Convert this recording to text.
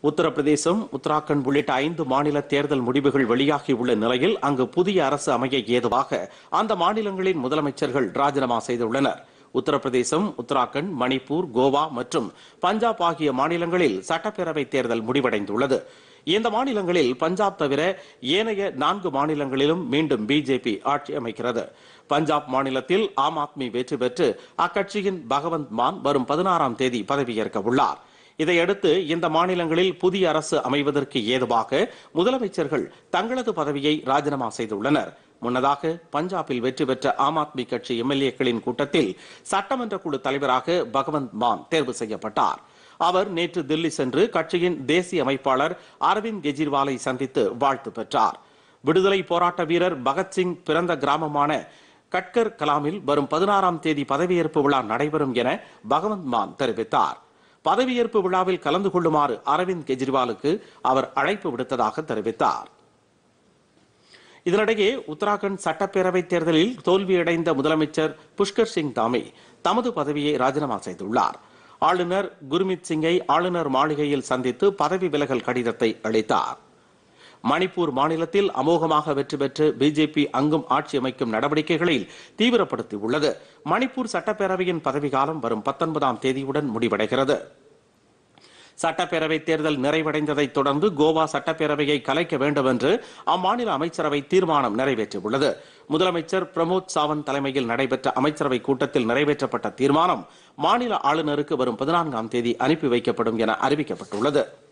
உத்தரப்பிரதேசம் உத்தராகண்ட் உள்ளிட்ட ஐந்து மாநில தேர்தல் முடிவுகள் வெளியாகியுள்ள நிலையில் அங்கு புதிய அரசு அமைய ஏதுவாக அந்த மாநிலங்களின் முதலமைச்சர்கள் ராஜினாமா செய்துள்ளனர் உத்தரப்பிரதேசம் உத்தராகண்ட் மணிப்பூர் கோவா மற்றும் பஞ்சாப் ஆகிய மாநிலங்களில் சட்டப்பேரவை தேர்தல் முடிவடைந்துள்ளது இந்த மாநிலங்களில் பஞ்சாப் தவிர ஏனைய நான்கு மாநிலங்களிலும் மீண்டும் பிஜேபி ஆட்சி அமைக்கிறது பஞ்சாப் மாநிலத்தில் ஆம் ஆத்மி வெற்றி பெற்று அக்கட்சியின் பகவந்த் மான் வரும் பதினாறாம் தேதி பதவியேற்க உள்ளார் இதையடுத்து இந்த மாநிலங்களில் புதிய அரசு அமைவதற்கு ஏதுவாக முதலமைச்சர்கள் தங்களது பதவியை ராஜினாமா செய்துள்ளனர் முன்னதாக பஞ்சாபில் வெற்றி பெற்ற ஆம் ஆத்மி கட்சி எம்எல்ஏக்களின் கூட்டத்தில் சட்டமன்ற குழு தலைவராக பகவந்த் மான் தேர்வு செய்யப்பட்டார் அவர் நேற்று தில்லி சென்று கட்சியின் தேசிய அமைப்பாளர் அரவிந்த் கெஜ்ரிவாலை சந்தித்து வாழ்த்து பெற்றார் விடுதலை போராட்ட வீரர் பகத்சிங் பிறந்த கிராமமான கட்கர் கலாமில் வரும் பதினாறாம் தேதி பதவியேற்பு விழா நடைபெறும் என பகவந்த் மான் தெரிவித்தார் பதவியேற்பு விழாவில் கலந்து கொள்ளுமாறு அரவிந்த் கெஜ்ரிவாலுக்கு அவர் அழைப்பு விடுத்ததாக தெரிவித்தார் இதனிடையே உத்தராகண்ட் சட்டப்பேரவை தேர்தலில் தோல்வியடைந்த முதலமைச்சர் புஷ்கர் சிங் தாமே தமது பதவியை ராஜினாமா செய்துள்ளார் ஆளுநர் குர்மித் சிங்கை ஆளுநர் மாளிகையில் சந்தித்து பதவி விலகல் கடிதத்தை அளித்தார் மணிப்பூர் மாநிலத்தில் அமோகமாக வெற்றி பெற்று பிஜேபி அங்கும் ஆட்சி அமைக்கும் நடவடிக்கைகளில் தீவிரப்படுத்தியுள்ளது மணிப்பூர் சட்டப்பேரவையின் பதவிக்காலம் வரும் பத்தொன்பதாம் தேதியுடன் முடிவடைகிறது சட்டப்பேரவை தேர்தல் நிறைவடைந்ததைத் தொடர்ந்து கோவா சட்டப்பேரவையை கலைக்க வேண்டும் என்று அம்மாநில அமைச்சரவை தீர்மானம் நிறைவேற்றியுள்ளது முதலமைச்சர் பிரமோத் சாவந்த் தலைமையில் நடைபெற்ற அமைச்சரவை கூட்டத்தில் நிறைவேற்றப்பட்ட தீர்மானம் மாநில ஆளுநருக்கு வரும் பதினான்காம் தேதி அனுப்பி வைக்கப்படும் என அறிவிக்கப்பட்டுள்ளது